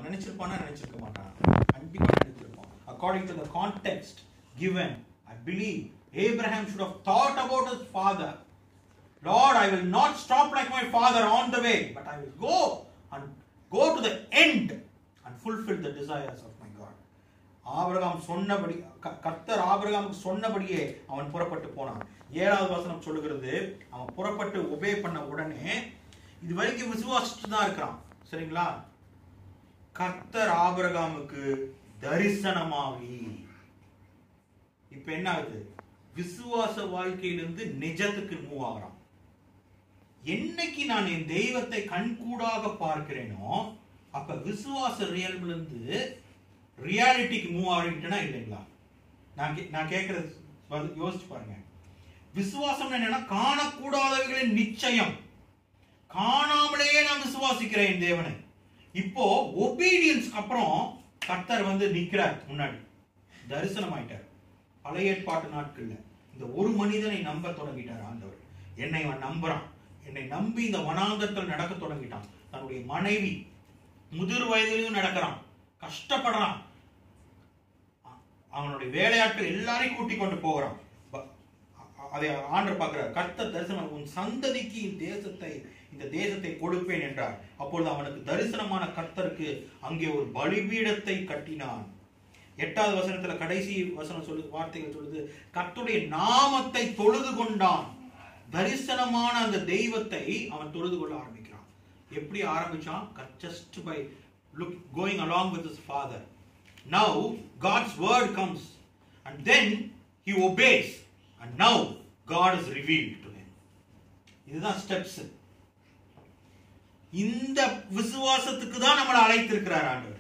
நினைச்சிருப்பானா நினைச்சிருக்க மாட்டான் கண்டிப்பா நினைச்சிருப்பான் according to the context given i believe abraham should have thought about his father lord i will not stop like my father on the way but i will go and go to the end and fulfill the desires of my god Abraham சொன்னபடி க- கர்த்தர் ஆபிரகாமுக்கு சொன்னபடியே அவன் புறப்பட்டு போனான் ஏழாவது வசனம் சொல்லுகிறது அவன் புறப்பட்டு ஒபே பண்ண உடனே இது வரைக்கும் விசுவாசிட்டு தான் இருக்கிறான் சரிங்களா கர்த்தர் ஆபிரகாமுக்கு தரிசனமாகி இப்ப என்ன ஆகுது விசுவாச வாழ்க்கையிலிருந்து நிஜத்துக்கு மூவ் ஆகிறான் என்னைக்கு நான் என் தெய்வத்தை கண்கூடாக பார்க்கிறேனோ அப்ப விசுவாச ரியல்ல இருந்து ரியாலிட்டிக்கு மூவ் ஆகிட்டேனா இல்லைங்களா நான் கே- நான் கேட்கறது வந்து யோசிச்சு பாருங்க விசுவாசம் என்னன்னா காணக்கூடாதவைகளின் நிச்சயம் காணாமலேயே நான் விசுவாசிக்கிறேன் என் தேவனை இப்போ ஒபீடியன்ஸ் அப்புறம் கர்த்தர் வந்து நிக்கிறார் முன்னாடி தரிசனம் ஆயிட்டார் பழைய ஏற்பாட்டு நாட்கள்ல இந்த ஒரு மனிதனை நம்ப தொடங்கிட்டார் ஆண்டவர் என்னை அவன் நம்புறான் என்னை நம்பி இந்த வனாந்தரத்தில் நடக்க தொடங்கிட்டான் தன்னுடைய மனைவி முதிர் வயதிலையும் நடக்கிறான் கஷ்டப்படுறான் அ- அவனுடைய வேலையாட்கள் எல்லாரையும் கூட்டி கொண்டு போகிறான் ப- அ- அதை ஆண்டர் பார்க்கிறார் கர்த்தர் தரிசனம் உன் சந்ததிக்கு இந்த தேசத்தை இந்த தேசத்தை கொடுப்பேன் என்றார் அப்பொழுது அவனுக்கு தரிசனமான கர்த்தருக்கு அங்கே ஒரு பலிபீடத்தை கட்டினான் எட்டாவது வசனத்துல கடைசி வசனம் சொல்லு வார்த்தைகள் சொல்லுது கர்த்தருடைய நாமத்தை தொழுது கொண்டான் தரிசனமான அந்த தெய்வத்தை அவன் தொழுது கொள்ள ஆரம்பிக்கிறான் எப்படி ஆரம்பிச்சான் just by look going along with his father now god's word comes and then he obeys and now god is revealed to him இதுதான் ஸ்டெப்ஸ் இந்த விசுவாசத்துக்கு தான் நம்மளை அழைத்திருக்கிறார் ஆண்டவர்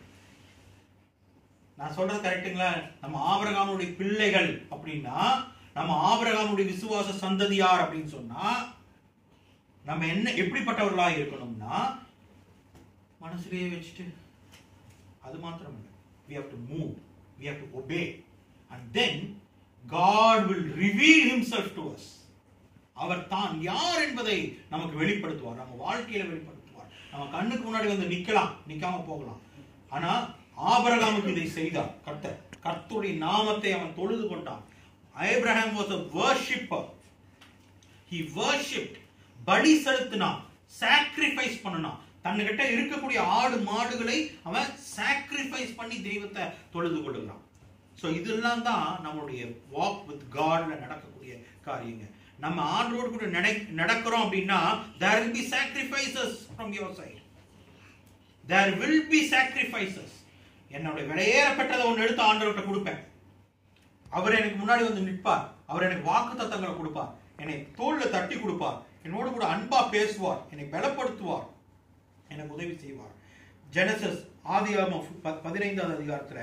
நான் சொல்றது கரெக்ட்டுங்களா நம்ம ஆபிரகாமுடைய பிள்ளைகள் அப்படின்னா நம்ம ஆபிரகாமுடைய விசுவாச சந்ததியார் அப்படின்னு சொன்னா நம்ம என்ன எப்படிப்பட்டவர்களா இருக்கணும்னா மனசுலயே வச்சுட்டு அது மாத்திரம் இல்லை we have to move we have to obey and then god will reveal himself to us அவர் தான் யார் என்பதை நமக்கு வெளிப்படுத்துவார் நம்ம வாழ்க்கையில வெளிப்படுத்துவார் நம்ம கண்ணுக்கு முன்னாடி வந்து நிக்கலாம் நிக்காம போகலாம் ஆனா ஆபிரகாமுக்கு இதை செய்தார் கர்த்தர் கர்த்தருடைய நாமத்தை அவன் தொழுது கொண்டான் Abraham was a worshipper he worshipped பலி செலுத்தினான் சாக்ரிஃபைஸ் பண்ணனான் தன்னுகிட்ட இருக்கக்கூடிய ஆடு மாடுகளை அவன் சாக்ரிஃபைஸ் பண்ணி தெய்வத்தை தொழுது கொள்ளுகிறான் ஸோ இதெல்லாம் தான் நம்மளுடைய வாக் வித் காட்ல நடக்கக்கூடிய காரியங்க நம்ம ஆண்டோடு கூட நடை நடக்கிறோம் அப்படின்னா there will be sacrifices from your side there will be sacrifices என்னுடைய விலையேறப்பட்டதை ஒன்று எடுத்து ஆண்டவர்கிட்ட கொடுப்பேன் அவர் எனக்கு முன்னாடி வந்து நிற்பார் அவர் எனக்கு வாக்கு தத்தங்களை கொடுப்பார் என்னை தோல்ல தட்டி கொடுப்பார் என்னோடு கூட அன்பா பேசுவார் என்னை பலப்படுத்துவார் எனக்கு உதவி செய்வார் ஜெனசஸ் ஆதியாகமம் ப- பதினைந்தாவது அதிகாரத்துல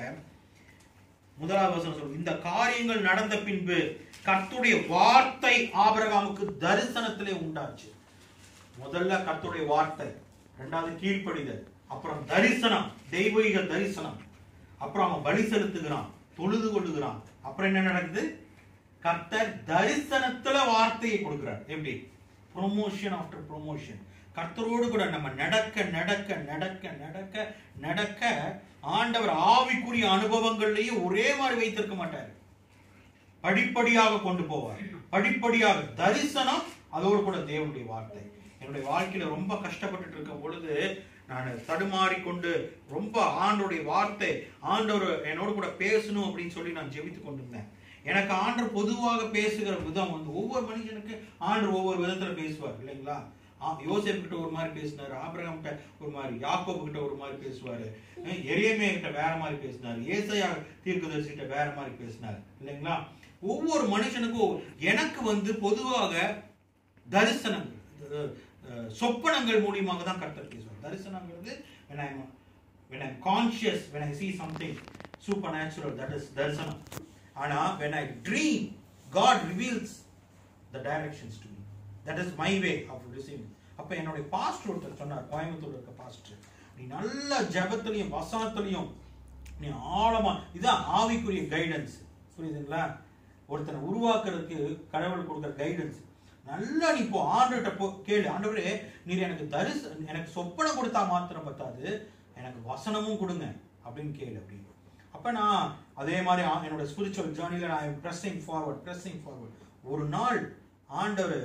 முதலாவது வசனம் சொல்லும் இந்த காரியங்கள் நடந்த பின்பு கர்த்தருடைய வார்த்தை ஆபிரகாமுக்கு தரிசனத்திலே உண்டாச்சு முதல்ல கர்த்தருடைய வார்த்தை ரெண்டாவது கீழ்ப்படிதல் அப்புறம் தரிசனம் தெய்வீக தரிசனம் அப்புறம் அவன் பலி செலுத்துகிறான் தொழுது கொள்ளுகிறான் அப்புறம் என்ன நடக்குது கர்த்தர் தரிசனத்துல வார்த்தையை கொடுக்கிறார் எப்படி ப்ரொமோஷன் ஆஃப்டர் ப்ரொமோஷன் கர்த்தரோடு கூட நம்ம நடக்க நடக்க நடக்க நடக்க நடக்க ஆண்டவர் ஆவிக்குரிய அனுபவங்கள்லயே ஒரே மாதிரி வைத்திருக்க மாட்டார் படிப்படியாக கொண்டு போவார் படிப்படியாக தரிசனம் அதோடு கூட தேவனுடைய வார்த்தை என்னுடைய வாழ்க்கையில ரொம்ப கஷ்டப்பட்டுட்டு இருக்கும் பொழுது நான் தடுமாறி கொண்டு ரொம்ப ஆண்டோடைய வார்த்தை ஆண்டவர் என்னோடு கூட பேசணும் அப்படின்னு சொல்லி நான் ஜெபித்து கொண்டிருந்தேன் எனக்கு ஆண்டவர் பொதுவாக பேசுகிற விதம் வந்து ஒவ்வொரு மனுஷனுக்கு ஆண்டவர் ஒவ்வொரு விதத்துல பேசுவார் இல்லைங்களா ஆ- யோசேப்பு கிட்ட ஒரு மாதிரி பேசினாரு ஆபிரகாம் கிட்ட ஒரு மாதிரி யாக்கோபு கிட்ட ஒரு மாதிரி பேசுவாரு அஹ் எரேமியா கிட்ட வேற மாதிரி பேசினாரு ஏசாயா தீர்க்கதரிசி கிட்ட வேற மாதிரி பேசினாரு இல்லைங்களா ஒவ்வொரு மனுஷனுக்கும் எனக்கு வந்து பொதுவாக தரிசனங்கள் அஹ், அஹ், சொப்பனங்கள் மூலியமாக தான் கர்த்தர் பேசுவார் தரிசனங்கிறது when I'm when I'm conscious when I see something supernatural that is தரிசனம் ஆனா when I dream God reveals the directions to me that is my way of receiving அப்ப என்னுடைய பாஸ்டர் ஒருத்தர் சொன்னார் கோயம்புத்தூர்ல இருக்க பாஸ்டர் நீ நல்ல ஜெபத்திலையும் வசனத்திலையும் நீ ஆழமா இதான் ஆவிக்குரிய கைடன்ஸ் புரியுதுங்களா ஒருத்தனை உருவாக்குறதுக்கு கடவுள் கொடுக்குற கைடன்ஸ் நல்லா நீ இப்போ ஆண்டுகிட்ட போ கேளு ஆண்டவரே நீர் எனக்கு தரிச எனக்கு சொப்பனை கொடுத்தா மாத்திரம் பத்தாது எனக்கு வசனமும் கொடுங்க அப்படின்னு கேளு அப்படின்னு அப்ப நான் அதே மாதிரி ஆ- என்னோட ஸ்பிரிச்சுவல் ஜேர்னில நான் ப்ரெஸ்ஸிங் ஃபார்வர்ட் ப்ரெஸ்ஸிங் ஃபார்வர்ட் ஒரு நாள் ஆண்டவர்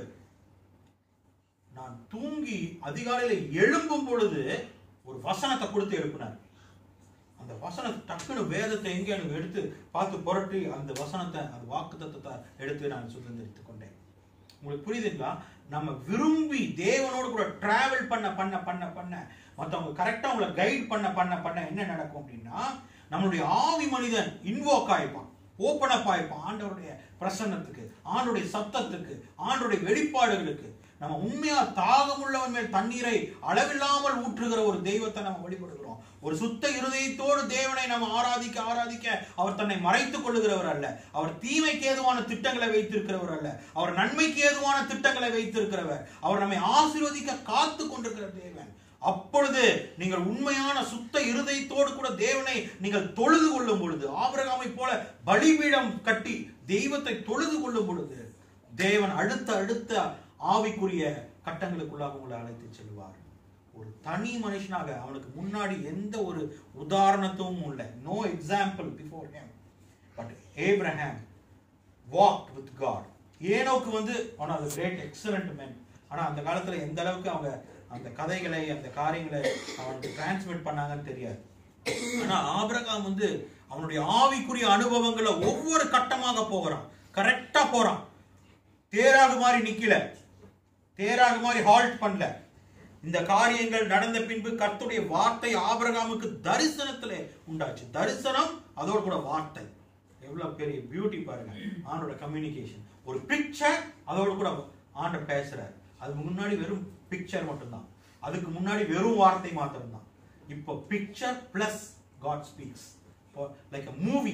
நான் தூங்கி அதிகாலையில எழும்பும் பொழுது ஒரு வசனத்தை கொடுத்து எழுப்பினார் அந்த வசனம் டக்குன்னு வேதத்தை எங்கே எனக்கு எடுத்து பார்த்து புரட்டி அந்த வசனத்தை அந்த வாக்குத்தத்தத்தை எடுத்து நான் சுதந்திரித்துக் கொண்டேன் உங்களுக்கு புரியுதுங்களா நம்ம விரும்பி தேவனோடு கூட டிராவல் பண்ண பண்ண பண்ண பண்ண மற்றவங்க கரெக்டாக உங்களை கைட் பண்ண பண்ண பண்ண என்ன நடக்கும் அப்படின்னா நம்மளுடைய ஆவி மனிதன் இன்வோக் ஆயிருப்பான் ஓப்பன் அப் ஆயிருப்பான் ஆண்டவருடைய பிரசன்னத்துக்கு ஆண்டுடைய சத்தத்துக்கு ஆண்டுடைய வெளிப்பாடுகளுக்கு நம்ம உண்மையா தாகமுள்ளவன் மேல் தண்ணீரை அளவில்லாமல் ஊற்றுகிற ஒரு தெய்வத்தை நம்ம வழிபடுகிறோம் ஒரு சுத்த இருதயத்தோடு தேவனை நம்ம ஆராதிக்க ஆராதிக்க அவர் தன்னை மறைத்துக் கொள்ளுகிறவர் அல்ல அவர் தீமைக்கு ஏதுவான திட்டங்களை வைத்திருக்கிறவர் அல்ல அவர் நன்மைக்கு ஏதுவான திட்டங்களை வைத்திருக்கிறவர் அவர் நம்மை ஆசீர்வதிக்க காத்து கொண்டிருக்கிற தேவன் அப்பொழுது நீங்கள் உண்மையான சுத்த இருதயத்தோடு கூட தேவனை நீங்கள் தொழுது கொள்ளும் பொழுது ஆபிரகாமை போல பலிபீடம் கட்டி தெய்வத்தை தொழுது கொள்ளும் பொழுது தேவன் அடுத்த அடுத்த ஆவிக்குரிய கட்டங்களுக்குள்ளாக உங்களை அழைத்து செல்வார் ஒரு தனி மனுஷனாக அவனுக்கு முன்னாடி எந்த ஒரு உதாரணத்துவம் இல்லை no example before him but Abraham walked with God ஏனோக்கு வந்து one of the great excellent men ஆனா அந்த காலத்துல எந்த அளவுக்கு அவங்க அந்த கதைகளை அந்த காரியங்களை அவனுக்கு டிரான்ஸ்மிட் பண்ணாங்கன்னு தெரியாது ஆனா ஆபிரகாம் வந்து அவனுடைய ஆவிக்குரிய அனுபவங்களை ஒவ்வொரு கட்டமாக போகிறான் கரெக்டா போறான் தேராக மாதிரி நிக்கல தேராக மாதிரி ஹால்ட் பண்ணல இந்த காரியங்கள் நடந்த பின்பு கர்த்தருடைய வார்த்தை ஆபிரகாமுக்கு தரிசனத்திலே உண்டாச்சு தரிசனம் அதோட கூட வார்த்தை எவ்வளவு பெரிய பியூட்டி பாருங்க ஆண்டோட கம்யூனிகேஷன் ஒரு பிக்சர் அதோட கூட ஆண்ட பேசுறாரு அதுக்கு முன்னாடி வெறும் பிக்சர் மட்டும்தான் அதுக்கு முன்னாடி வெறும் வார்த்தை மாத்திரம்தான் இப்போ picture plus God speaks like a movie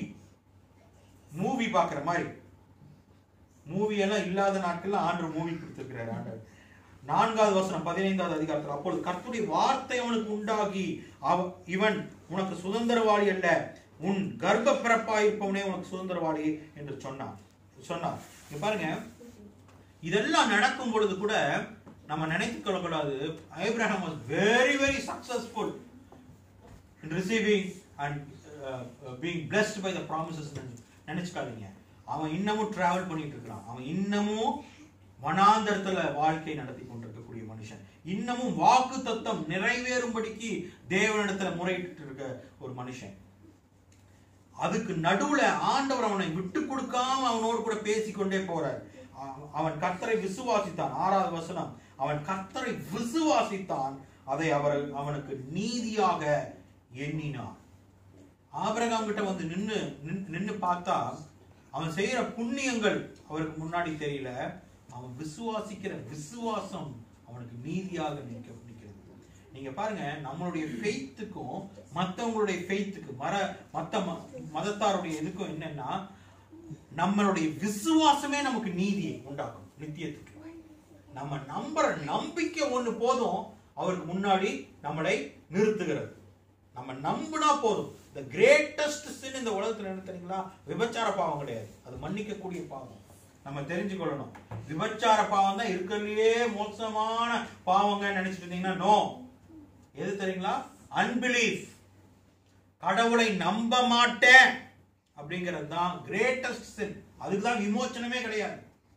movie பார்க்குற மாதிரி மூவி எல்லாம் இல்லாத நாட்கள்ல ஆண்டு மூவி கொடுத்திருக்கிறார் ஆண்டவர் நான்காவது வசனம் பதினைந்தாவது அதிகாரத்தில் அப்பொழுது கர்த்தருடைய வார்த்தை அவனுக்கு உண்டாகி அவ இவன் உனக்கு சுதந்திரவாளி அல்ல உன் கர்ப்ப பிறப்பாயிருப்பவனே உனக்கு சுதந்திரவாளி என்று சொன்னான் சொன்னார் இங்க பாருங்க இதெல்லாம் நடக்கும் பொழுது கூட நம்ம நினைத்துக் கொள்ளக்கூடாது Abraham was very very successful in receiving and uh, uh, being blessed by the promises நினைச்சுக்காதீங்க அவன் இன்னமும் டிராவல் பண்ணிட்டு இருக்கிறான் அவன் இன்னமும் வனாந்தரத்துல வாழ்க்கை நடத்தி கொண்டிருக்கக்கூடிய மனுஷன் இன்னமும் வாக்கு தத்தம் நிறைவேறும்படிக்கு தேவனிடத்துல முறையிட்டு இருக்க ஒரு மனுஷன் அதுக்கு நடுவுல ஆண்டவர் அவனை விட்டு கொடுக்காம அவனோடு கூட பேசிக்கொண்டே போறார் அவ- அவன் கர்த்தரை விசுவாசித்தான் ஆறாவது வசனம் அவன் கர்த்தரை விசுவாசித்தான் அதை அவர் அவனுக்கு நீதியாக எண்ணினான் ஆபிரகாம் கிட்ட வந்து நின்னு நின்- நின்னு பார்த்தா அவன் செய்யற புண்ணியங்கள் அவருக்கு முன்னாடி தெரியல அவன் விசுவாசிக்கிற விசுவாசம் அவனுக்கு நீதியாக நிற்க நிற்கிறது நீங்க பாருங்க நம்மளுடைய ஃபெய்த்துக்கும் மத்தவங்களுடைய ஃபெய்த்துக்கு மர மத்த ம- மதத்தாருடைய இதுக்கும் என்னன்னா நம்மளுடைய விசுவாசமே நமக்கு நீதியை உண்டாக்கும் நித்தியத்துக்கு நம்ம நம்புற நம்பிக்கை ஒண்ணு போதும் அவருக்கு முன்னாடி நம்மளை நிறுத்துகிறது நம்ம நம்பினா போதும் த கிரேட்டஸ்ட் சின் இந்த உலகத்துல என்ன தெரியுங்களா விபச்சார பாவம் கிடையாது அது மன்னிக்கக்கூடிய பாவம் நம்ம தெரிஞ்சுக்கொள்ளணும் விபச்சார பாவம் தான் இருக்கிறதுலயே மோசமான பாவங்க நினைச்சிட்டு இருந்தீங்கன்னா நோ எது தெரியுங்களா அன்பிலீஃப் கடவுளை நம்ப மாட்டேன் அப்படிங்கிறது தான் கிரேட்டஸ்ட் சின் அதுக்கு தான் விமோச்சனமே கிடையாது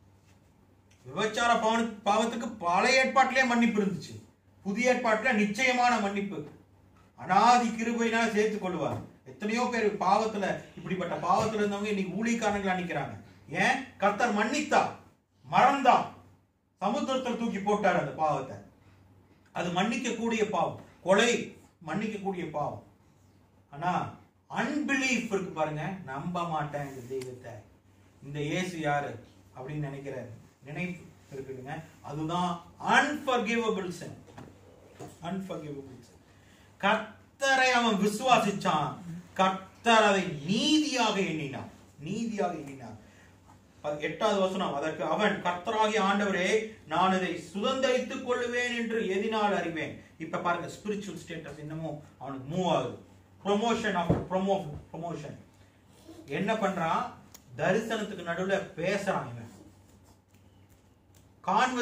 விபச்சார பாவனு பாவத்துக்கு பழைய ஏற்பாட்டிலே மன்னிப்பு இருந்துச்சு புதிய ஏற்பாட்டுல நிச்சயமான மன்னிப்பு அனாதி கிருபையினால சேர்த்துக் கொள்வார் எத்தனையோ பேர் பாவத்துல இப்படிப்பட்ட பாவத்துல இருந்தவங்க இன்னைக்கு ஊழியக்காரங்களா நிக்கிறாங்க ஏன் கர்த்தர் மன்னித்தா மறந்தா சமுத்திரத்தில் தூக்கி போட்டார் அந்த பாவத்தை அது மன்னிக்க கூடிய பாவம் கொலை மன்னிக்க கூடிய பாவம் ஆனா அன்பிலீஃப் இருக்கு பாருங்க நம்ப மாட்டேன் இந்த தெய்வத்தை இந்த இயேசு யாரு அப்படின்னு நினைக்கிற நினைப்பு இருக்குதுங்க அதுதான் அன்ஃபர்கிவபிள் sin அன்ஃபர்கிவபிள் sin கர்த்தரை அவன் விசுவாசிச்சான் கர்த்தர் அதை நீதியாக எண்ணினான் நீதியாக எண்ணினான் ப- எட்டாவது வசனம் அதற்கு அவன் கர்த்தராகிய ஆண்டவரே நான் இதை சுதந்தரித்துக் கொள்ளுவேன் என்று எதினால் அறிவேன் இப்ப பாருங்க ஸ்பிரிச்சுவல் ஸ்டேட்டஸ் இன்னமும் அவனுக்கு மூவ் ஆகுது ப்ரொமோஷன் ஆஃப் ப்ரொமோ ப்ரொமோஷன் என்ன பண்றான் தரிசனத்துக்கு நடுவுல பேசுறான் இவன்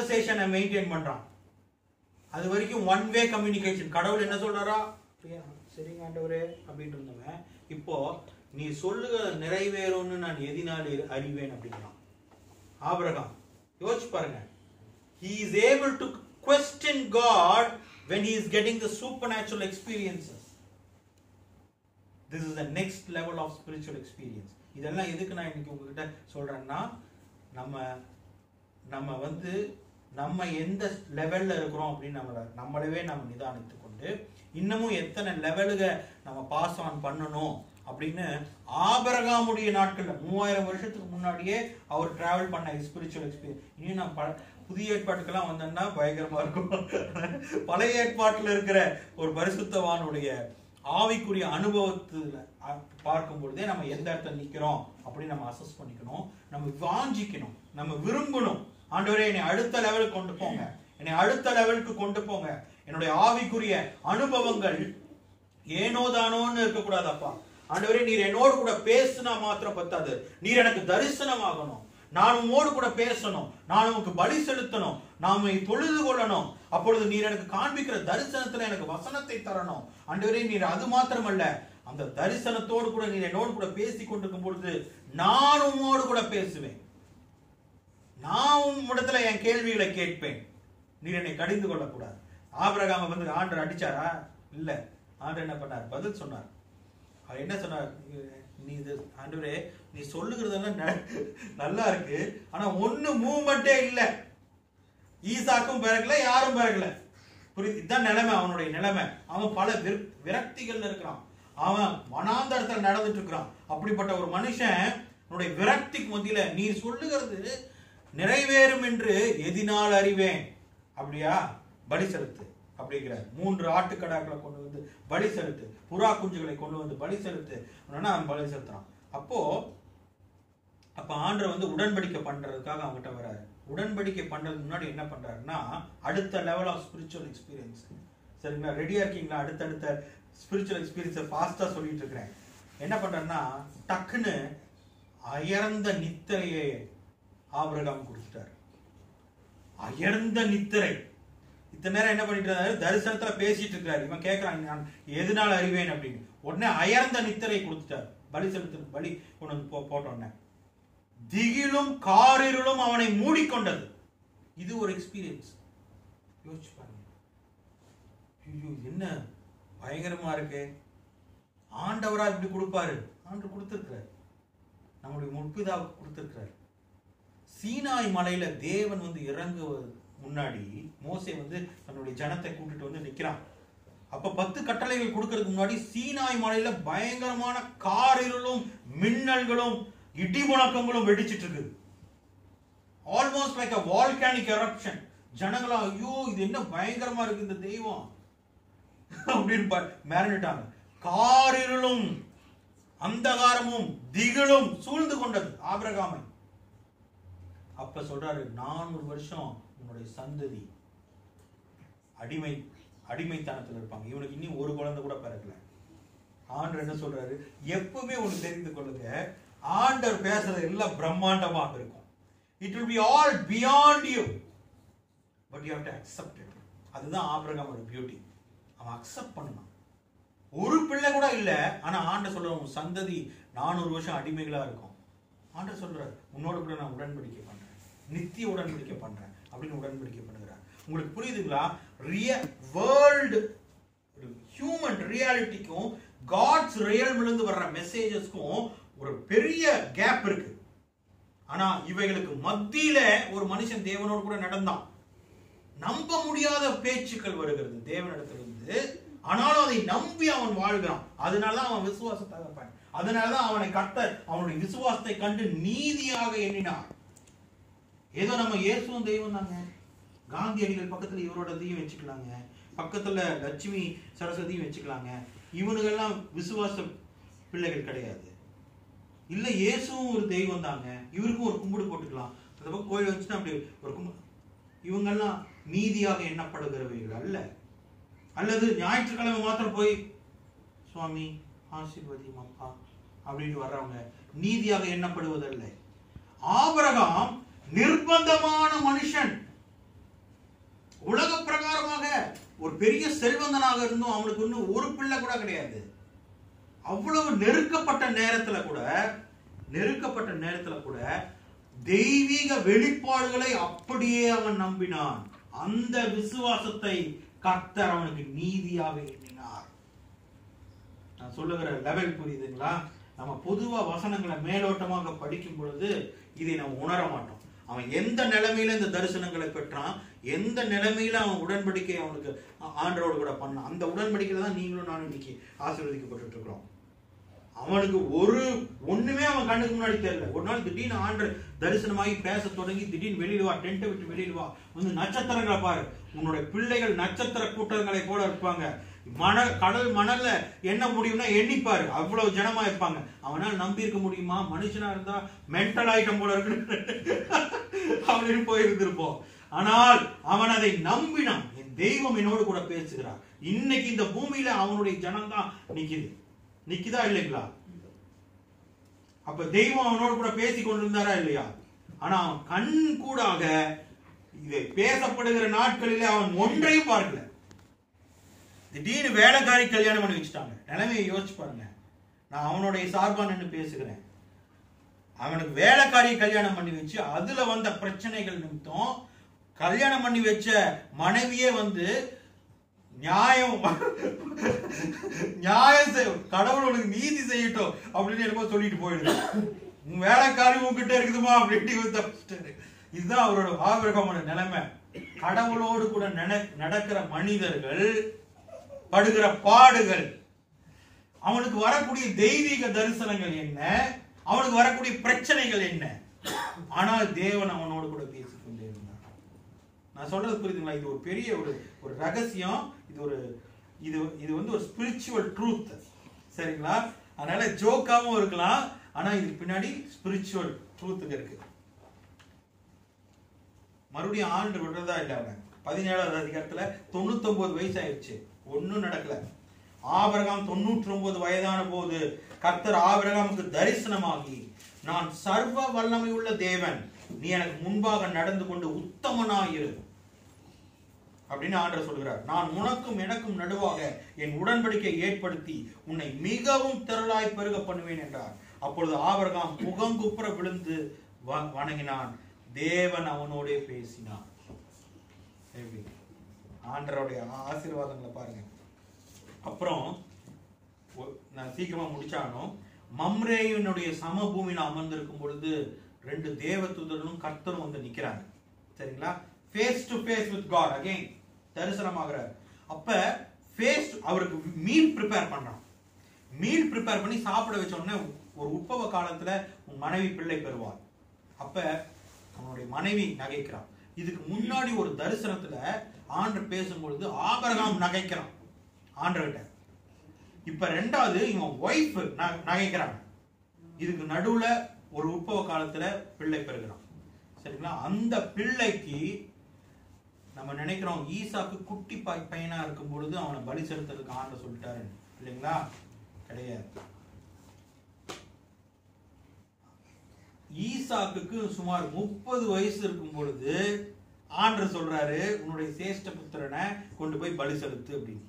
கான்வர்சேஷனை மெயின்டைன் பண்றான் அது வரைக்கும் ஒன் வே கம்யூனிகேஷன் கடவுள் என்ன சொல்றாரா சரிங்க ஆண்டவரே அப்படின்ட்டு இருந்தவன் இப்போ நீ சொல்லுக நிறைவேறும்னு நான் எதினால் அறிவேன் அப்படிங்கிறான் ஆபிரகாம் யோசிச்சு பாருங்க he is able to question god when he is getting the supernatural experiences this is the next level of spiritual experience இதெல்லாம் எதுக்கு நான் இன்னைக்கு உங்ககிட்ட சொல்றேன்னா நம்ம நம்ம வந்து நம்ம எந்த லெவல்ல இருக்கிறோம் அப்படின்னு நம்மள நம்மளவே நம்ம நிதானித்து கொண்டு இன்னமும் எத்தனை லெவலுக நம்ம பாஸ் ஆன் பண்ணணும் அப்படின்னு ஆபரகாமுடைய நாட்கள்ல மூவாயிரம் வருஷத்துக்கு முன்னாடியே அவர் டிராவல் பண்ண ஸ்பிரிச்சுவல் எக்ஸ்பீரியன்ஸ் இனி நான் ப புதிய ஏற்பாட்டுக்கெல்லாம் வந்தேன்னா பயங்கரமா இருக்கும் பழைய ஏற்பாட்டுல இருக்கிற ஒரு பரிசுத்தவானுடைய ஆவிக்குரிய அனுபவத்துல அ- பார்க்கும் பொழுதே நம்ம எந்த இடத்துல நிக்கிறோம் அப்படின்னு நம்ம அசஸ் பண்ணிக்கணும் நம்ம வாஞ்சிக்கணும் நம்ம விரும்பணும் ஆண்டவரே என்னை அடுத்த லெவலுக்கு கொண்டு போங்க என்னை அடுத்த லெவலுக்கு கொண்டு போங்க என்னுடைய ஆவிக்குரிய அனுபவங்கள் ஏனோதானோன்னு இருக்கக்கூடாது அப்பா ஆண்டவரே நீர் என்னோடு கூட பேசுனா மாத்திரம் பத்தாது நீர் எனக்கு தரிசனமாகணும் நான் உம்மோடு கூட பேசணும் நான் உமக்கு பலி செலுத்தணும் நாம தொழுது கொள்ளணும் அப்பொழுது நீர் எனக்கு காண்பிக்கிற தரிசனத்துல எனக்கு வசனத்தை தரணும் ஆண்டவரே நீர் அது மாத்திரமல்ல அந்த தரிசனத்தோடு கூட நீர் என்னோடு கூட பேசி கொண்டிருக்கும் பொழுது நான் உம்மோடு கூட பேசுவேன் நான் உம்மிடத்துல என் கேள்விகளை கேட்பேன் நீர் என்னை கடிந்து கொள்ளக்கூடாது ஆபிரகாம வந்து ஆண்டர் அடிச்சாரா இல்ல ஆண்டர் என்ன பண்ணார் பதில் சொன்னார் அவர் என்ன சொன்னார் நீ இது ஆண்டவரே நீ சொல்லுகிறதெல்லாம் ந- நல்லா இருக்கு ஆனா ஒண்ணு மூவ்மெண்டே இல்ல ஈசாக்கும் பிறகுல யாரும் பிறகுல புரியுது இதுதான் நிலைமை அவனுடைய நிலைமை அவன் பல விர- விரக்திகள்ல இருக்கிறான் அவன் வனாந்தரத்தில் நடந்துட்டு இருக்கிறான் அப்படிப்பட்ட ஒரு மனுஷன் உன்னுடைய விரக்திக்கு மத்தியில நீ சொல்லுகிறது நிறைவேறும் என்று எதினால் அறிவேன் அப்படியா பலி செலுத்து அப்படிங்கிறார் மூன்று ஆட்டுக்கடாக்களை கொண்டு வந்து பலி செலுத்து புறா குஞ்சுகளை கொண்டு வந்து பலி செலுத்து அப்படின்னா அவன் பலி செலுத்துறான் அப்போ அப்ப ஆண்டவர் வந்து உடன்படிக்கை பண்றதுக்காக அவங்ககிட்ட வராரு உடன்படிக்கை பண்றதுக்கு முன்னாடி என்ன பண்றாருன்னா அடுத்த லெவல் ஆஃப் ஸ்பிரிச்சுவல் எக்ஸ்பீரியன்ஸ் சரிங்களா ரெடியா இருக்கீங்களா அடுத்தடுத்த ஸ்பிரிச்சுவல் எக்ஸ்பீரியன்ஸை ஃபாஸ்டா சொல்லிட்டு இருக்கிறேன் என்ன பண்றாருன்னா டக்குன்னு அயர்ந்த நித்திரையை ஆபிரகாம் கொடுத்துட்டாரு அயர்ந்த நித்திரை இத்தனை நேரம் என்ன பண்ணிட்டு இருந்தாரு தரிசனத்துல பேசிட்டு இருக்காரு இவன் கேட்கறான் நான் எதனால அறிவேன் அப்படின்னு உடனே அயர்ந்த நித்திரை கொடுத்துட்டார் பலி செலுத்து பலி கொண்டு வந்து போ- போட்ட உடனே திகிலும் காரிருளும் அவனை மூடிக்கொண்டது இது ஒரு எக்ஸ்பீரியன்ஸ் யோசிச்சு பாருங்க ஐயோ என்ன பயங்கரமா இருக்கு ஆண்டவரா இப்படி கொடுப்பாரு ஆண்டு கொடுத்திருக்கிறார் நம்முடைய முற்பிதாவுக்கு கொடுத்திருக்கிறார் சீனாய் மலையில தேவன் வந்து இறங்குவது முன்னாடி மோசே வந்து தன்னுடைய ஜனத்தை கூட்டிட்டு வந்து நிக்கிறான் அப்ப பத்து கட்டளைகள் கொடுக்கறதுக்கு முன்னாடி சீனாய் மலையில பயங்கரமான காரிருளும் மின்னல்களும் இடி முழக்கங்களும் வெடிச்சிட்டு இருக்குது almost like a volcanic eruption ஜனங்களா ஐயோ இது என்ன பயங்கரமா இருக்கு இந்த தெய்வம் அப்படின்னு ப- மிரண்டுட்டாங்க காரிருளும் அந்தகாரமும் திகிலும் சூழ்ந்து கொண்டது ஆபிரகாமை அப்ப சொல்றாரு நானூறு வருஷம் உன்னுடைய சந்ததி அடிமை அடிமைத்தனத்துல இருப்பாங்க இவனுக்கு இன்னும் ஒரு குழந்தை கூட பிறக்கல ஆண்டர் என்ன சொல்றாரு எப்பவுமே ஒண்ணு தெரிந்து கொள்ளுங்க ஆண்டர் பேசுறது எல்லாம் பிரம்மாண்டமாக இருக்கும் it will be all beyond you but you have to accept it அதுதான் ஆபிரகாமோட பியூட்டி அவன் அக்செப்ட் பண்ணணும் ஒரு பிள்ளை கூட இல்ல ஆனா ஆண்டர் சொல்ற உன் சந்ததி நானூறு வருஷம் அடிமைகளா இருக்கும் ஆண்டர் சொல்றாரு உன்னோட கூட நான் உடன்படிக்கை பண்றேன் நித்திய உடன்படிக்கை பண்றேன் அப்படின்னு உடன்படிக்கை பண்ணுகிறார் உங்களுக்கு புரியுதுங்களா ரிய வேர்ல்டு ஹியூமன் ரியாலிட்டிக்கும் காட்ஸ் ரியல்மிலிருந்து வர்ற மெசேஜஸ்க்கும் ஒரு பெரிய கேப் இருக்கு ஆனா இவைகளுக்கு மத்தியில ஒரு மனுஷன் தேவனோடு கூட நடந்தான் நம்ப முடியாத பேச்சுக்கள் வருகிறது தேவனிடத்திலிருந்து ஆனாலும் அதை நம்பி அவன் வாழ்கிறான் அதனாலதான் அவன் விசுவாசத்தை வைப்பான் அதனாலதான் அவனை கர்த்தர் அவனுடைய விசுவாசத்தை கண்டு நீதியாக எண்ணினார் ஏதோ நம்ம இயேசுவும் தெய்வம் தாங்க காந்தியடிகள் பக்கத்துல இவரோட இதையும் வச்சுக்கலாங்க பக்கத்துல லட்சுமி சரஸ்வதியும் வச்சுக்கலாங்க இவனுங்கெல்லாம் விசுவாச பிள்ளைகள் கிடையாது இல்ல இயேசுவும் ஒரு தெய்வம் தாங்க இவருக்கும் ஒரு கும்பிடு போட்டுக்கலாம் அந்த பக்கம் கோயில் வச்சுட்டு அப்படி ஒரு கும்பிடு இவங்கெல்லாம் நீதியாக எண்ணப்படுகிறவர்கள் அல்ல அல்லது ஞாயிற்றுக்கிழமை மாத்திரம் போய் சுவாமி ஆசீர்வதியும் அப்பா அப்படின்னு வர்றவங்க நீதியாக எண்ணப்படுவதல்ல ஆபிரகாம் நிர்பந்தமான மனுஷன் உலக பிரகாரமாக ஒரு பெரிய செல்வந்தனாக இருந்தும் அவனுக்கு இன்னும் ஒரு பிள்ளை கூட கிடையாது அவ்வளவு நெருக்கப்பட்ட நேரத்துல கூட நெருக்கப்பட்ட நேரத்துல கூட தெய்வீக வெளிப்பாடுகளை அப்படியே அவன் நம்பினான் அந்த விசுவாசத்தை கர்த்தர் அவனுக்கு நீதியாக எண்ணினார் நான் சொல்லுகிற லெவல் புரியுதுங்களா நம்ம பொதுவா வசனங்களை மேலோட்டமாக படிக்கும் பொழுது இதை நம்ம உணர மாட்டோம் அவன் எந்த நிலைமையில இந்த தரிசனங்களை பெற்றான் எந்த நிலைமையில அவன் உடன்படிக்கை அவனுக்கு ஆ- ஆண்டவரோடு கூட பண்ணான் அந்த உடன்படிக்கையில தான் நீங்களும் நானும் இன்னைக்கு ஆசீர்வதிக்கப்பட்டு இருக்கிறோம் அவனுக்கு ஒரு ஒண்ணுமே அவன் கண்ணுக்கு முன்னாடி தெரியல ஒரு நாள் திடீர்னு ஆண்டு தரிசனமாகி பேச தொடங்கி திடீர்னு வெளியில வா டென்ட்டை விட்டு வெளியில வா வந்து நட்சத்திரங்களை பாரு உன்னுடைய பிள்ளைகள் நட்சத்திர கூட்டங்களை போல இருப்பாங்க மணல் கடல் மணல்ல என்ன முடியும்னா எண்ணிப்பாரு அவ்வளவு ஜனமா இருப்பாங்க அவனால நம்பி இருக்க முடியுமா மனுஷனா இருந்தா மென்டல் ஐட்டம் போல இருக்கு அப்படின்னு போயிருந்திருப்போம் ஆனால் அவன் அதை நம்பினான் என் தெய்வம் என்னோடு கூட பேசுகிறார் இன்னைக்கு இந்த பூமியில அவனுடைய ஜனம் தான் நிக்குது நிக்குதா இல்லைங்களா அப்ப தெய்வம் அவனோடு கூட பேசி கொண்டிருந்தாரா இல்லையா ஆனா அவன் கண் கூடாக இதை பேசப்படுகிற நாட்களிலே அவன் ஒன்றையும் பார்க்கல திடீர்னு வேலைக்காரி கல்யாணம் பண்ணி வச்சுட்டாங்க நிலைமையை யோசிச்சு பாருங்க நான் அவனுடைய சார்பா நின்று பேசுகிறேன் அவனுக்கு வேலைக்காரியை கல்யாணம் பண்ணி வச்சு அதுல வந்த பிரச்சனைகள் நிமித்தம் கல்யாணம் பண்ணி வச்ச மனைவியே வந்து நியாயம் நியாயம் செய் கடவுள் உனக்கு நீதி செய்யட்டும் அப்படின்னு என்னமோ சொல்லிட்டு போயிடுது உன் வேலைக்காரி உன்கிட்ட இருக்குதுமா அப்படின்ட்டு இவர் தப்பிச்சிட்டாரு இதுதான் அவரோட ஆபிரகமோட நிலைமை கடவுளோடு கூட நட- நடக்கிற மனிதர்கள் படுகிற பாடுகள் அவனுக்கு வரக்கூடிய தெய்வீக தரிசனங்கள் என்ன அவனுக்கு வரக்கூடிய பிரச்சனைகள் என்ன ஆனால் தேவன் அவனோடு கூட பேசிக் கொண்டே இருந்தார் நான் சொல்றது புரியுதுங்களா இது ஒரு பெரிய ஒரு ஒரு ரகசியம் இது ஒரு இது இது வந்து ஒரு ஸ்பிரிச்சுவல் ட்ரூத் சரிங்களா அதனால ஜோக்காவும் இருக்கலாம் ஆனா இதுக்கு பின்னாடி ஸ்பிரிச்சுவல் ட்ரூத்துக்கு இருக்கு மறுபடியும் ஆண்டு விடுறதா இல்லை அவன் பதினேழாவது அதிகாரத்துல தொண்ணூத்தொன்பது வயசு ஆயிடுச்சு ஒண்ணும் நடக்கல ஆபிரகாம் தொண்ணூற்றி ஒன்பது வயதான போது கர்த்தர் ஆபிரகாமுக்கு தரிசனமாகி நான் சர்வ வல்லமை உள்ள தேவன் நீ எனக்கு முன்பாக நடந்து கொண்டு உத்தமனாயிரு அப்படின்னு ஆண்டவர் சொல்கிறார் நான் உனக்கும் எனக்கும் நடுவாக என் உடன்படிக்கை ஏற்படுத்தி உன்னை மிகவும் திரளாய் பெருக பண்ணுவேன் என்றார் அப்பொழுது ஆபிரகாம் முகங்குப்புற விழுந்து வ- வணங்கினான் தேவன் அவனோடே பேசினான் எப்படி? ஆண்டவருடைய ஆசீர்வாதங்களை பாருங்க அப்புறம் ஒ- நான் சீக்கிரமா முடிச்சானும் மம்ரேயினுடைய சமபூமியில அமர்ந்திருக்கும் பொழுது ரெண்டு தேவதூதர்களும் கர்த்தரும் வந்து நிக்கிறாங்க சரிங்களா face to face with God again தரிசனமாகிறார் அப்ப ஃபேஸ் அவருக்கு மீல் ப்ரிப்பேர் பண்றான் மீல் ப்ரிப்பேர் பண்ணி சாப்பிட வச்ச உடனே ஒரு உற்பவ காலத்துல உன் மனைவி பிள்ளை பெறுவார் அப்ப அவனுடைய மனைவி நகைக்கிறான் இதுக்கு முன்னாடி ஒரு தரிசனத்துல ஆண்டர் பேசும்பொழுது ஆபரகாம் நகைக்கிறான் ஆண்டர்கிட்ட இப்ப ரெண்டாவது இவன் ஒய்ஃப் நகைக்கிறாங்க இதுக்கு நடுவுல ஒரு உற்பவ காலத்துல பிள்ளை பெறுகிறான் சரிங்களா அந்த பிள்ளைக்கு நம்ம நினைக்கிறோம் ஈசாக்கு குட்டி பை- பையனா இருக்கும் பொழுது அவனை பலி செலுத்துறதுக்கு ஆண்ட சொல்லிட்டாரு இல்லைங்களா கிடையாது ஈசாக்குக்கு சுமார் முப்பது வயசு இருக்கும் பொழுது ஆண்டர் சொல்றாரு உன்னுடைய சேஷ்ட புத்திரனை கொண்டு போய் பலி செலுத்து அப்படின்னு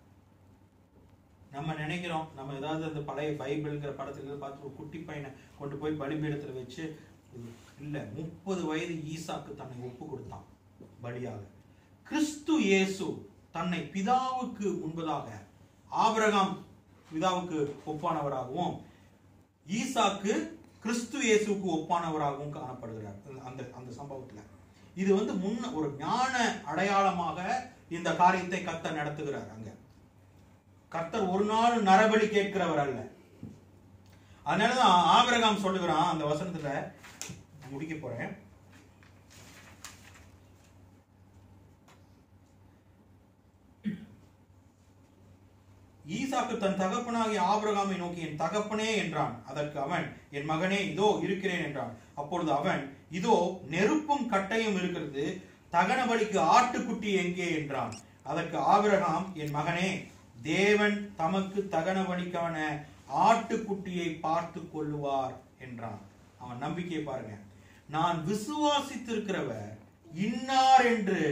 நம்ம நினைக்கிறோம் நம்ம ஏதாவது அந்த பழைய பைபிள்ங்கிற படத்துல பார்த்து ஒரு குட்டி பையனை கொண்டு போய் பலிபீடத்துல வச்சு இல்ல முப்பது வயது ஈசாக்கு தன்னை ஒப்பு கொடுத்தான் பலியாக கிறிஸ்து இயேசு தன்னை பிதாவுக்கு முன்பதாக ஆபிரகாம் பிதாவுக்கு ஒப்பானவராகவும் ஈசாக்கு கிறிஸ்து இயேசுவுக்கு ஒப்பானவராகவும் காணப்படுகிறார் அந்த அந்த சம்பவத்துல இது வந்து முன்ன ஒரு ஞான அடையாளமாக இந்த காரியத்தை கர்த்தர் நடத்துகிறார் அங்க கர்த்தர் ஒரு நாள் நரபலி கேட்கிறவர் அல்ல அதனாலதான் ஆபிரகாம் சொல்லுகிறான் அந்த வசனத்துல முடிக்க போறேன் ஈசாக்கு தன் தகப்பனாகிய ஆபிரகாமை நோக்கி என் தகப்பனே என்றான் அதற்கு அவன் என் மகனே இதோ இருக்கிறேன் என்றான் அப்பொழுது அவன் இதோ நெருப்பும் கட்டையும் இருக்கிறது தகன பலிக்கு ஆட்டுக்குட்டி எங்கே என்றான் அதற்கு ஆபிரகாம் என் மகனே தேவன் தமக்கு தகன பலிக்கான ஆட்டுக்குட்டியை பார்த்து கொள்ளுவார் என்றான் அவன் நம்பிக்கையை பாருங்க நான் விசுவாசித்திருக்கிறவர் இன்னார் என்று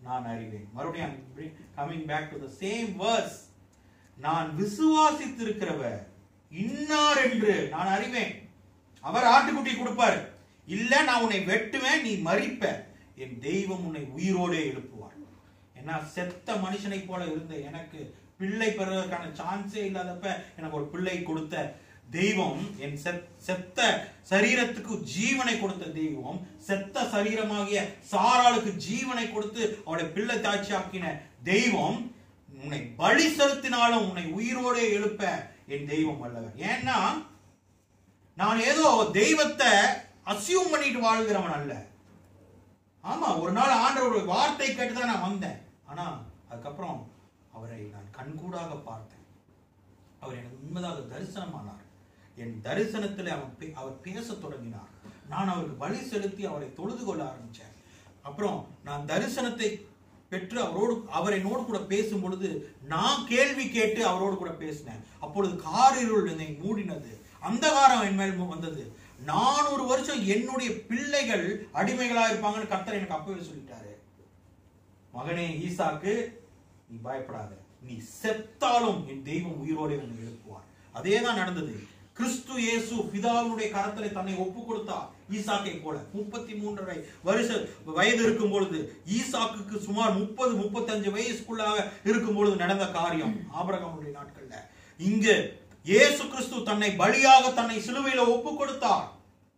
நான் அறிவேன் மறுபடியும் coming back to the same verse நான் விசுவாசித்திருக்கிறவர் இன்னார் என்று நான் அறிவேன் அவர் ஆட்டுக்குட்டி கொடுப்பார் இல்ல நான் உன்னை வெட்டுவேன் நீ மறிப்ப என் தெய்வம் உன்னை உயிரோடே எழுப்புவார் ஏன்னா செத்த மனுஷனை போல இருந்த எனக்கு பிள்ளை பெறுவதற்கான சான்ஸே இல்லாதப்ப எனக்கு ஒரு பிள்ளை கொடுத்த தெய்வம் என் செத்- செத்த சரீரத்துக்கு ஜீவனை கொடுத்த தெய்வம் செத்த சரீரமாகிய சாராளுக்கு ஜீவனை கொடுத்து அவளை பிள்ளை தாட்சியாக்கின தெய்வம் உன்னை பலி செலுத்தினாலும் உன்னை உயிரோடே எழுப்ப என் தெய்வம் வல்லவர் ஏன்னா நான் ஏதோ தெய்வத்தை அசியூம் பண்ணிட்டு வாழ்கிறவன் அல்ல ஆமா ஒரு நாள் ஆண்டவருடைய வார்த்தை கேட்டு தான் நான் வந்தேன் ஆனா அதுக்கப்புறம் அவரை நான் கண்கூடாக பார்த்தேன் அவர் எனக்கு உண்மைதாக தரிசனமானார் என் தரிசனத்தில் அவன் பே- அவர் பேசத் தொடங்கினார் நான் அவருக்கு பலி செலுத்தி அவரை தொழுது கொள்ள ஆரம்பிச்சேன் அப்புறம் நான் தரிசனத்தை பெற்று அவரோடு அவர் என்னோடு கூட பேசும் பொழுது நான் கேள்வி கேட்டு அவரோடு கூட பேசினேன் அப்பொழுது காரிருள் என்னை மூடினது அந்தகாரம் என் மேல் வந்தது நானூறு வருஷம் என்னுடைய பிள்ளைகள் அடிமைகளா இருப்பாங்கன்னு கர்த்தர் எனக்கு அப்பவே சொல்லிட்டாரு மகனே ஈசாக்கு நீ பயப்படாத நீ செத்தாலும் என் தெய்வம் உயிரோடு உன்னை எழுப்புவார் அதே தான் நடந்தது கிறிஸ்து இயேசு பிதாவினுடைய கரத்திலே தன்னை ஒப்பு கொடுத்தார் ஈசாக்கை போல முப்பத்தி மூன்றரை வருஷ வயது இருக்கும் பொழுது ஈசாக்குக்கு சுமார் முப்பது முப்பத்தஞ்சு வயசுக்குள்ளாக இருக்கும் பொழுது நடந்த காரியம் ஆபிரகாமுடைய நாட்கள்ல இங்க இயேசு கிறிஸ்து தன்னை பலியாக தன்னை சிலுவையில ஒப்பு கொடுத்தார்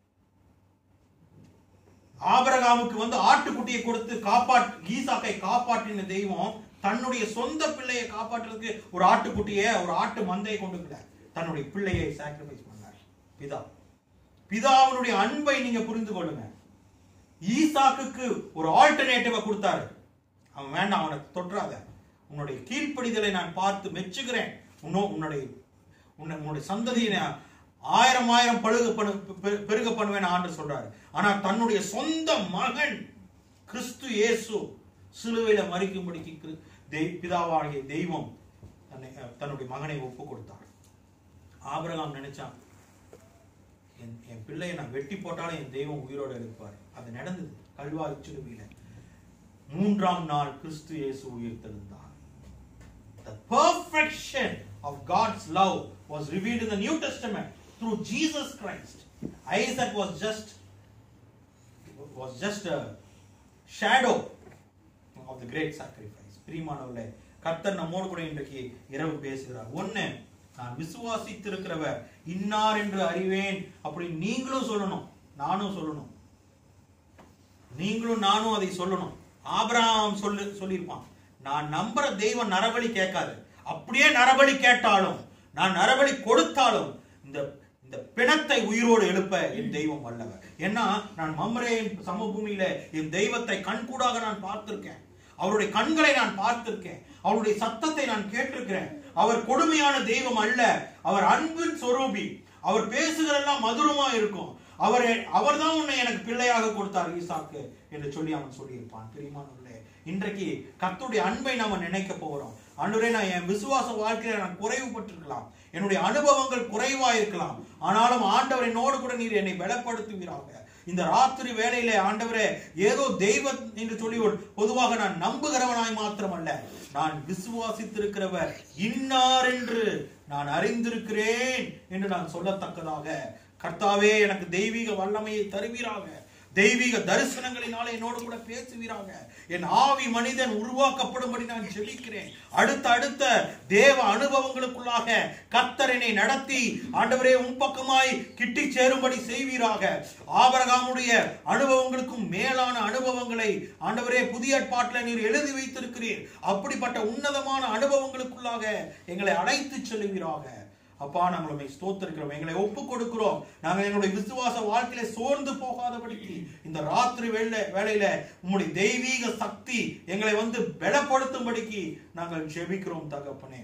ஆபிரகாமுக்கு வந்து ஆட்டுக்குட்டியை கொடுத்து காப்பாட் ஈசாக்கை காப்பாற்றின தெய்வம் தன்னுடைய சொந்த பிள்ளையை காப்பாற்றுறதுக்கு ஒரு ஆட்டுக்குட்டியை ஒரு ஆட்டு மந்தையை கொண்டு தன்னுடைய பிள்ளையை சாக்ரிஃபைஸ் பண்ணார் பிதா பிதாவினுடைய அன்பை நீங்க புரிந்து கொள்ளுங்க ஈசாக்குக்கு ஒரு ஆல்டர்னேட்டிவை கொடுத்தாரு அவன் வேண்டாம் அவனை தொற்றாத உன்னுடைய கீழ்ப்படிதலை நான் பார்த்து மெச்சுகிறேன் உன்னோ உன்னுடைய உன்னை உன்னுடைய சந்ததியை நான் ஆயிரம் ஆயிரம் பழுக பண்ணு பெ- பெருக பண்ணுவேன் ஆண்டு சொல்றாரு ஆனா தன்னுடைய சொந்த மகன் கிறிஸ்து இயேசு சிலுவையில மறிக்கும்படிக்கு கிரு- தெய்- பிதாவாகிய தெய்வம் தன்னை அஹ், தன்னுடைய மகனை ஒப்பு கொடுத்தார் ஆபிரகாம் நினைச்சான் என் என் பிள்ளையை நான் வெட்டி போட்டாலும் என் தெய்வம் உயிரோடு எழுப்பார் அது நடந்தது கல்வாரி சிலுவையில மூன்றாம் நாள் கிறிஸ்து இயேசு உயிர்த்தெழுந்தார் The perfection of God's love was revealed in the New Testament through Jesus Christ. Isaac was just was just a shadow of the great sacrifice. பிரியமானவர்களே கர்த்தர் நம்மோடு கூட இன்றைக்கு இரவு பேசுகிறார் ஒண்ணு நான் விசுவாசித்திருக்கிறவர் இன்னார் என்று அறிவேன் அப்படி நீங்களும் சொல்லணும் நானும் சொல்லணும் நீங்களும் நானும் அதை சொல்லணும் ஆபிரகாம் சொல்லு சொல்லியிருப்பான் நான் நம்புற தெய்வம் நரபலி கேட்காது அப்படியே நரபலி கேட்டாலும் நான் நரபலி கொடுத்தாலும் இந்த இந்த பிணத்தை உயிரோடு எழுப்ப என் தெய்வம் வல்லவர் ஏன்னா நான் மம்ரேயின் சமபூமியில என் தெய்வத்தை கண்கூடாக நான் பார்த்திருக்கேன் அவருடைய கண்களை நான் பார்த்திருக்கேன் அவருடைய சத்தத்தை நான் கேட்டிருக்கிறேன் அவர் கொடுமையான தெய்வம் அல்ல அவர் அன்பின் சொரூபி அவர் பேசுகிறதெல்லாம் மதுரமா இருக்கும் அவர் அவர்தான் உன்னை எனக்கு பிள்ளையாக கொடுத்தார் ஈசாக்கு என்று சொல்லி அவன் சொல்லியிருப்பான் பிரியமானவர்களே இன்றைக்கு கர்த்தருடைய அன்பை நாம நினைக்க போகிறோம் ஆண்டவரே நான் என் விசுவாச வாழ்க்கையில நான் குறைவுபட்டிருக்கலாம் என்னுடைய அனுபவங்கள் குறைவா இருக்கலாம் ஆனாலும் ஆண்டவர் என்னோடு கூட நீர் என்னை பலப்படுத்துவீராக இந்த ராத்திரி வேளையிலே ஆண்டவரே ஏதோ தெய்வம் என்று சொல்லி ஒரு பொதுவாக நான் நம்புகிறவனாய் மாத்திரமல்ல நான் விசுவாசித்திருக்கிறவர் இன்னார் என்று நான் அறிந்திருக்கிறேன் என்று நான் சொல்லத்தக்கதாக கர்த்தாவே எனக்கு தெய்வீக வல்லமையை தருவீராக தெய்வீக தரிசனங்களினாலே என்னோடு கூட பேசுவீராக என் ஆவி மனிதன் உருவாக்கப்படும்படி நான் ஜெபிக்கிறேன் அடுத்த அடுத்த தேவ அனுபவங்களுக்குள்ளாக கர்த்தரனை நடத்தி ஆண்டவரே உன் பக்கமாய் கிட்டி சேரும்படி செய்வீராக ஆபரகாமுடைய அனுபவங்களுக்கும் மேலான அனுபவங்களை ஆண்டவரே புதிய ஏற்பாட்டில் நீர் எழுதி வைத்திருக்கிறீர் அப்படிப்பட்ட உன்னதமான அனுபவங்களுக்குள்ளாக எங்களை அழைத்து செல்லுவீராக அப்பா நாங்கள் உண்மை ஸ்தோத்திருக்கிறோம் எங்களை ஒப்பு கொடுக்கிறோம் நாங்கள் எங்களுடைய விசுவாச வாழ்க்கையில சோர்ந்து போகாதபடிக்கு இந்த ராத்திரி வேளை வேளையில உம்முடைய தெய்வீக சக்தி எங்களை வந்து பலப்படுத்தும்படிக்கு நாங்கள் ஜெபிக்கிறோம் தகப்பனே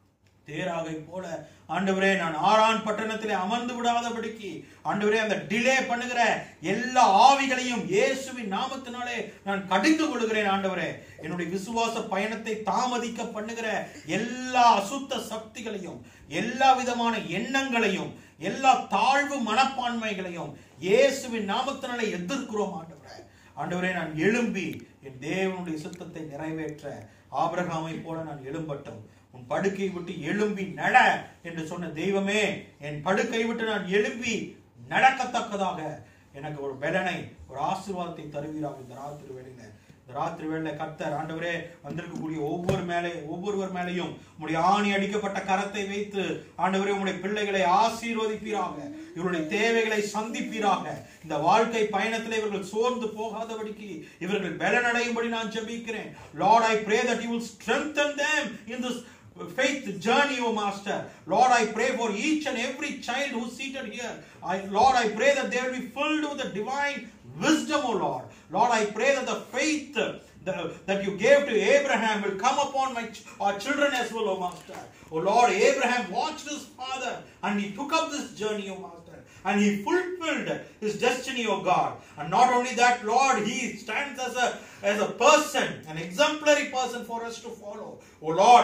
தேராகை போல ஆண்டவரே நான் ஆறான் பட்டணத்திலே அமர்ந்து விடாதபடிக்கு ஆண்டவரே அந்த டிலே பண்ணுகிற எல்லா ஆவிகளையும் இயேசுவின் நாமத்தினாலே நான் கடிந்து கொள்கிறேன் ஆண்டவரே என்னுடைய விசுவாச பயணத்தை தாமதிக்க பண்ணுகிற எல்லா அசுத்த சக்திகளையும் எல்லா விதமான எண்ணங்களையும் எல்லா தாழ்வு மனப்பான்மைகளையும் இயேசுவின் நாமத்தினாலே எதிர்க்கிறோம் ஆண்டவரே ஆண்டவரே நான் எழும்பி என் தேவனுடைய சித்தத்தை நிறைவேற்ற ஆபிரகாமை போல நான் எழும்பட்டும் உன் படுக்கை விட்டு எழும்பி நட என்று சொன்ன தெய்வமே என் படுக்கை விட்டு நான் எழும்பி நடக்கத்தக்கதாக எனக்கு ஒரு பலனை ஒரு ஆசீர்வாதத்தை தருவீராக இந்த ராத்திரி வேளையில இந்த ராத்திரி வேளையில கர்த்தர் ஆண்டவரே வந்திருக்கக்கூடிய ஒவ்வொரு மேலே ஒவ்வொருவர் மேலேயும் உம்முடைய ஆணி அடிக்கப்பட்ட கரத்தை வைத்து ஆண்டவரே உம்முடைய பிள்ளைகளை ஆசீர்வதிப்பீராக இவருடைய தேவைகளை சந்திப்பீராக இந்த வாழ்க்கை பயணத்தில் இவர்கள் சோர்ந்து போகாதபடிக்கு இவர்கள் பலனடையும்படி நான் ஜெபிக்கிறேன் Lord I pray that you will strengthen them in this faith journey, O Master. Lord, I pray for each and every child who's seated here. I, Lord, I pray that they will be filled with the divine wisdom, O Lord. Lord, I pray that the faith the- that you gave to Abraham will come upon my ch- our children as well, O Master. O Lord, Abraham watched his father and he took up this journey, O Master. And he fulfilled his destiny, O God. And not only that, Lord, he stands as a as a person, an exemplary person for us to follow. O Lord,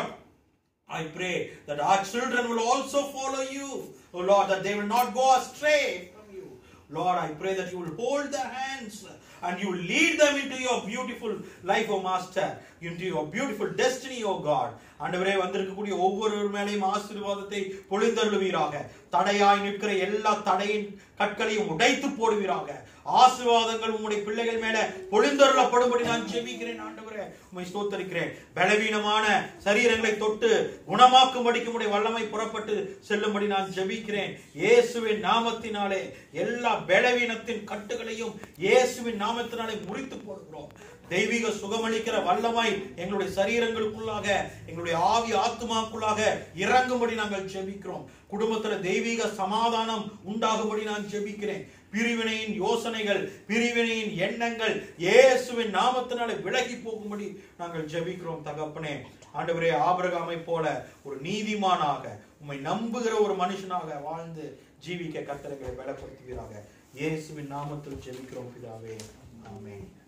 I pray that our children will also follow you. Oh Lord, that they will not go astray from you. Lord, I pray that you will hold their hands and you will lead them into your beautiful life, O Master, into your beautiful destiny, O God. ஆண்டவரே வந்திருக்கக்கூடிய ஒவ்வொரு மேலையும் ஆசீர்வாதத்தை பொழிந்தருளுவீராக தடையாய் நிற்கிற எல்லா தடையின் கற்களையும் உடைத்து போடுவீராக ஆசீர்வாதங்கள் உம்முடைய பிள்ளைகள் மேல பொழிந்தருளப்படும்படி நான் ஜெபிக்கிறேன் ஆண்டவரே உம்மை ஸ்தோத்தரிக்கிறேன் பலவீனமான சரீரங்களை தொட்டு குணமாக்கும்படிக்கு உம்முடைய வல்லமை புறப்பட்டு செல்லும்படி நான் ஜெபிக்கிறேன் இயேசுவின் நாமத்தினாலே எல்லா பலவீனத்தின் கட்டுகளையும் இயேசுவின் நாமத்தினாலே முறித்து போடுகிறோம் தெய்வீக சுகமளிக்கிற வல்லமை எங்களுடைய சரீரங்களுக்குள்ளாக எங்களுடைய ஆவி ஆத்துமாக்குள்ளாக இறங்கும்படி நாங்கள் ஜெபிக்கிறோம் குடும்பத்துல தெய்வீக சமாதானம் உண்டாகும்படி நான் ஜெபிக்கிறேன் பிரிவினையின் யோசனைகள் பிரிவினையின் எண்ணங்கள் இயேசுவின் நாமத்தினாலே விலகி போகும்படி நாங்கள் ஜெபிக்கிறோம் தகப்பனே ஆண்டவரே ஆபிரகாமை போல ஒரு நீதிமானாக உம்மை நம்புகிற ஒரு மனுஷனாக வாழ்ந்து ஜீவிக்க கத்தரைகளை பலப்படுத்துவீராக இயேசுவின் நாமத்தில் ஜெபிக்கிறோம் பிதாவே ஆமென்